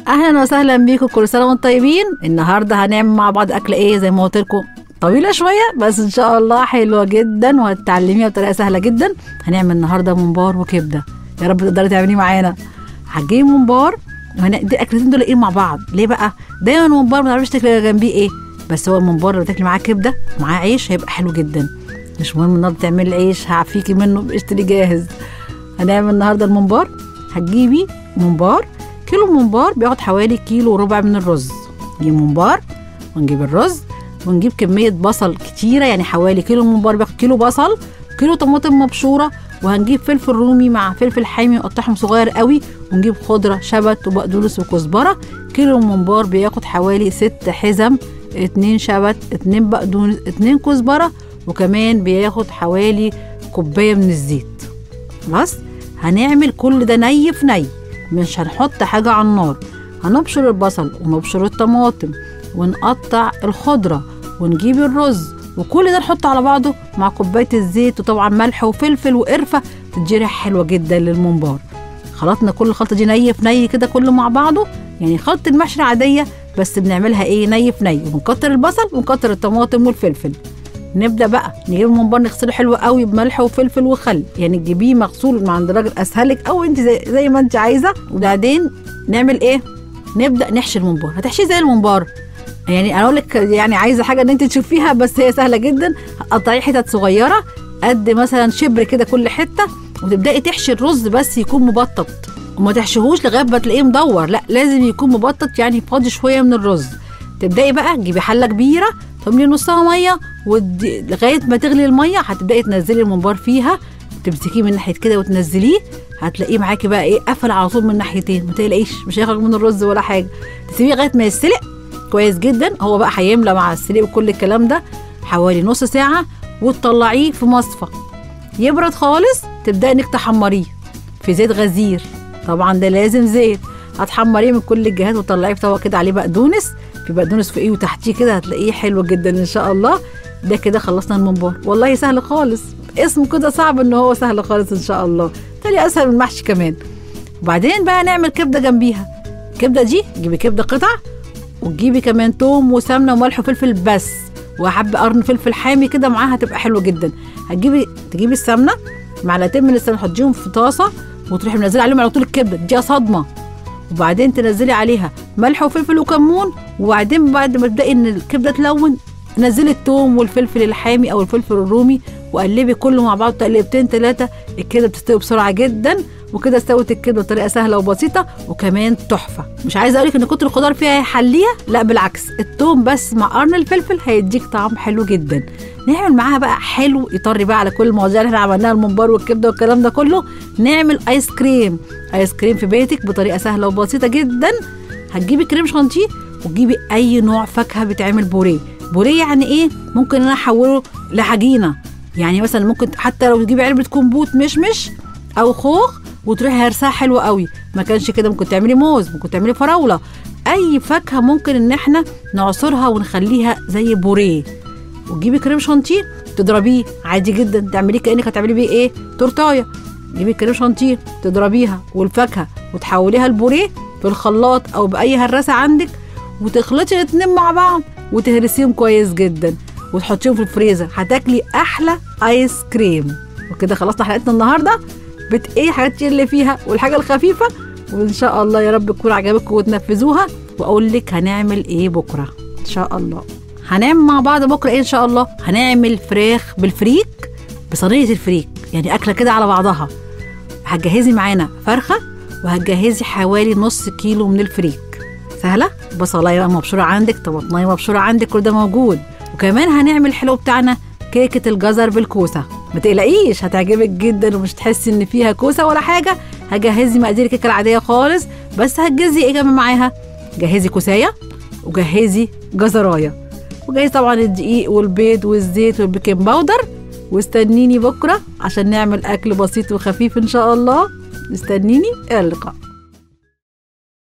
اهلا وسهلا بيكم كل سنه وانتم طيبين النهارده هنعمل مع بعض اكله ايه زي ما قلت لكم طويله شويه بس ان شاء الله حلوه جدا وهتتعلميها بطريقه سهله جدا هنعمل النهارده ممبار وكبده يا رب تقدري تعمليه معانا هتجيبي ممبار وهن... دي اكلتين دول ايه مع بعض ليه بقى دايما الممبار ما تعرفيش تاكلي جنبيه ايه بس هو الممبار لو تاكلي معاه كبده معاه عيش هيبقى حلو جدا مش مهم النهارده تعملي العيش هعفيكي منه اشتري جاهز هنعمل النهارده الممبار هتجيبي ممبار كيلو ممبار بياخد حوالي كيلو وربع من الرز نجيب ممبار ونجيب الرز ونجيب كمية بصل كتيرة يعني حوالي كيلو ممبار بياخد كيلو بصل كيلو طماطم مبشورة وهنجيب فلفل رومي مع فلفل حامي نقطعهم صغير قوي ونجيب خضرة شبت وبقدونس وكزبرة كيلو ممبار بياخد حوالي ست حزم اتنين شبت اتنين بقدونس اتنين كزبرة وكمان بياخد حوالي كوباية من الزيت خلاص هنعمل كل ده ني في ني مش هنحط حاجة على النار هنبشر البصل ونبشر الطماطم ونقطع الخضرة ونجيب الرز وكل ده نحطه على بعضه مع كوباية الزيت وطبعا ملح وفلفل وقرفة تتجرح حلوة جدا للممبار خلطنا كل الخلطة دي ني في ني كده كله مع بعضه يعني خلطة المحشي العادية بس بنعملها ايه ني في ني وبنكتر البصل ونكتر الطماطم والفلفل نبدا بقى نجيب الممبار نغسله حلو قوي بملح وفلفل وخل يعني تجيبيه مغسول من عند راجل اسهلك او انت زي, زي ما انت عايزه وبعدين نعمل ايه نبدا نحشي الممبار هتحشيه زي الممبار يعني انا اقول لك يعني عايزه حاجه ان انت تشوفيها بس هي سهله جدا قطعيه حتت صغيره قد مثلا شبر كده كل حته وتبداي تحشي الرز بس يكون مبطط وما تحشيهوش لغايه ما تلاقيه مدور لا لازم يكون مبطط يعني فاضي شويه من الرز تبداي بقى تجيبي حله كبيره تملي نصها ميه ودي لغايه ما تغلي الميه هتبداي تنزلي الممبار فيها تمسكيه من ناحيه كده وتنزليه هتلاقيه معاكي بقى ايه قفل على طول من ناحيتين ما تقلقيش مش هيخرج من الرز ولا حاجه تسيبيه لغايه ما يتسلق كويس جدا هو بقى هيملى مع السلق وكل الكلام ده حوالي نص ساعه وتطلعيه في مصفى يبرد خالص تبداي انك تحمريه في زيت غزير طبعا ده لازم زيت هتحمريه من كل الجهات وتطلعيه في طبق كده عليه بقدونس في بقدونس فوقيه وتحتيه كده هتلاقيه حلو جدا ان شاء الله ده كده خلصنا الممبار والله سهل خالص اسمه كده صعب ان هو سهل خالص ان شاء الله تاني اسهل من المحشي كمان وبعدين بقى نعمل كبده جنبيها الكبده دي جيبي كبده قطع وتجيبي كمان توم وسمنه وملح وفلفل بس وحبه قرن فلفل حامي كده معاها هتبقى حلوه جدا هتجيبي تجيبي السمنه معلقتين من السمنه تحطيهم في طاسه وتروحي منزله عليهم على طول الكبده تديها صدمه وبعدين تنزلي عليها ملح وفلفل وكمون وبعدين بعد ما تبداي ان الكبده تلون نزلي الثوم والفلفل الحامي او الفلفل الرومي وقلبي كله مع بعض تقلبتين ثلاثه الكبده بتستوي بسرعه جدا وكده استوت الكبده بطريقه سهله وبسيطه وكمان تحفه مش عايزه اقول لك ان كتر الخضار فيها هيحليها لا بالعكس الثوم بس مع قرن الفلفل هيديك طعم حلو جدا نعمل معاها بقى حلو يطري بقى على كل المواضيع اللي احنا عملناها الممبار والكبده والكلام ده كله نعمل ايس كريم ايس كريم في بيتك بطريقه سهله وبسيطه جدا هتجيبي كريم شانتيه وتجيبي اي نوع فاكهه بيتعمل بوريه بوريه يعني ايه ممكن انا احوله لعجينه يعني مثلا ممكن حتى لو تجيبي علبه كمبوت مشمش او خوخ وتروحي هرسها حلوه قوي ما كانش كده ممكن تعملي موز ممكن تعملي فراوله اي فاكهه ممكن ان احنا نعصرها ونخليها زي بوريه وتجيبي كريم شانتيه تضربيه عادي جدا تعمليه كانك هتعملي بيه ايه تورتايه تجيبي كريم شانتيه تضربيها والفاكهه وتحوليها لبوريه في الخلاط او باي هراسه عندك وتخلطي الاتنين مع بعض وتهرسيهم كويس جدا وتحطيهم في الفريزر هتاكلي احلى ايس كريم وكده خلصنا حلقتنا النهارده بت ايه حاجات اللي فيها والحاجه الخفيفه وان شاء الله يا رب تكون عجبتكم وتنفذوها واقول لك هنعمل ايه بكره ان شاء الله هنعمل مع بعض بكره ايه ان شاء الله هنعمل فراخ بالفريك بصينيه الفريك يعني اكله كده على بعضها هتجهزي معانا فرخه وهتجهزي حوالي نص كيلو من الفريك سهله بصلايه مبشوره عندك طماطمايه مبشوره عندك كل ده موجود وكمان هنعمل الحلو بتاعنا كيكه الجزر بالكوسه ما تقلقيش هتعجبك جدا ومش تحسي ان فيها كوسه ولا حاجه هجهزي مقادير الكيكه العاديه خالص بس هتجهزي ايه كمان معاها جهزي كوسايه وجهزي جزرايه وجهزي طبعا الدقيق والبيض والزيت والبيكنج باودر واستنيني بكره عشان نعمل اكل بسيط وخفيف ان شاء الله استنيني الى اللقاء